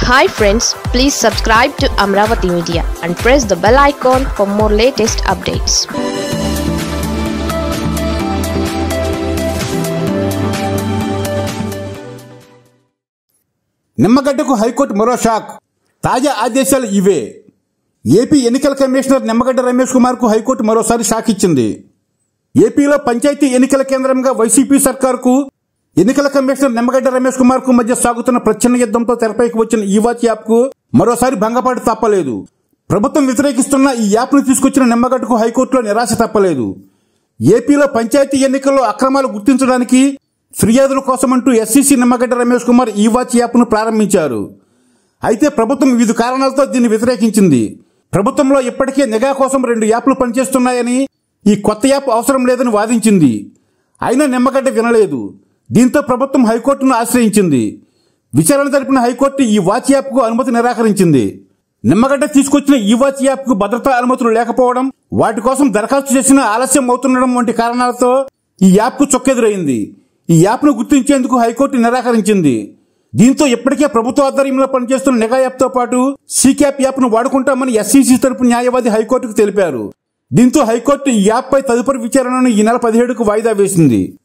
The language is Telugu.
hi friends please subscribe to Amaravati media and press the bell icon for more latest updates నిమ్మగడ్డకు హైకోర్టు మరో షాక్ తాజా ఆదేశాలు ఇవే ఏపీ ఎన్నికల కమిషనర్ నిమ్మగడ్డ రమేష్ కుమార్ కు హైకోర్టు మరోసారి షాక్ ఇచ్చింది ఏపీలో పంచాయతీ ఎన్నికల కేంద్రంగా వైసీపీ సర్కార్కు ఎన్నికల కమిషనర్ నిమ్మగడ్డ రమేష్ కుమార్ కు మధ్య సాగుతున్న ప్రచ్ఛన్న యుద్ధంతో తెరపైకి వచ్చిన ఈ వాచ్ యాప్ కు మరోసారి భంగపాటు తప్పలేదు ప్రభుత్వం వ్యతిరేకిస్తున్న ఈ యాప్ ను తీసుకొచ్చిన నిమ్మగడ్డకు హైకోర్టులో నిరాశ తప్పలేదు ఏపీలో పంచాయతీ ఎన్నికల్లో అక్రమాలు గుర్తించడానికి ఫిర్యాదుల కోసమంటూ ఎస్సీసీ నిమ్మగడ్డ రమేష్ కుమార్ ఈ వాచ్ యాప్ ను ప్రారంభించారు అయితే ప్రభుత్వం వివిధ కారణాలతో దీన్ని వ్యతిరేకించింది ప్రభుత్వంలో ఇప్పటికే నిఘా కోసం రెండు యాప్లు పనిచేస్తున్నాయని ఈ కొత్త యాప్ అవసరం లేదని వాదించింది అయినా నిమ్మగడ్డ వినలేదు దీంతో ప్రభుత్వం హైకోర్టును ఆశ్రయించింది విచారణ జరిపిన హైకోర్టు ఈ వాచ్ యాప్కు అనుమతి నిరాకరించింది నిమ్మగడ్డ తీసుకొచ్చిన ఈ వాచ్ యాప్కు భద్రతా అనుమతులు లేకపోవడం వాటి కోసం దరఖాస్తు చేసిన ఆలస్యం అవుతుండడం వంటి కారణాలతో ఈ యాప్కు చొక్కెదురైంది ఈ యాప్ను గుర్తించేందుకు హైకోర్టు నిరాకరించింది దీంతో ఇప్పటికే ప్రభుత్వ ఆధ్వర్యంలో పనిచేస్తున్న నిఘా యాప్తో పాటు సీక్యాప్ యాప్ను వాడుకుంటామని ఎస్సీసీ తరపు న్యాయవాది హైకోర్టుకు తెలిపారు దీంతో హైకోర్టు ఈ యాప్పై తదుపరి విచారణను ఈ నెల పదిహేడుకు వాయిదా వేసింది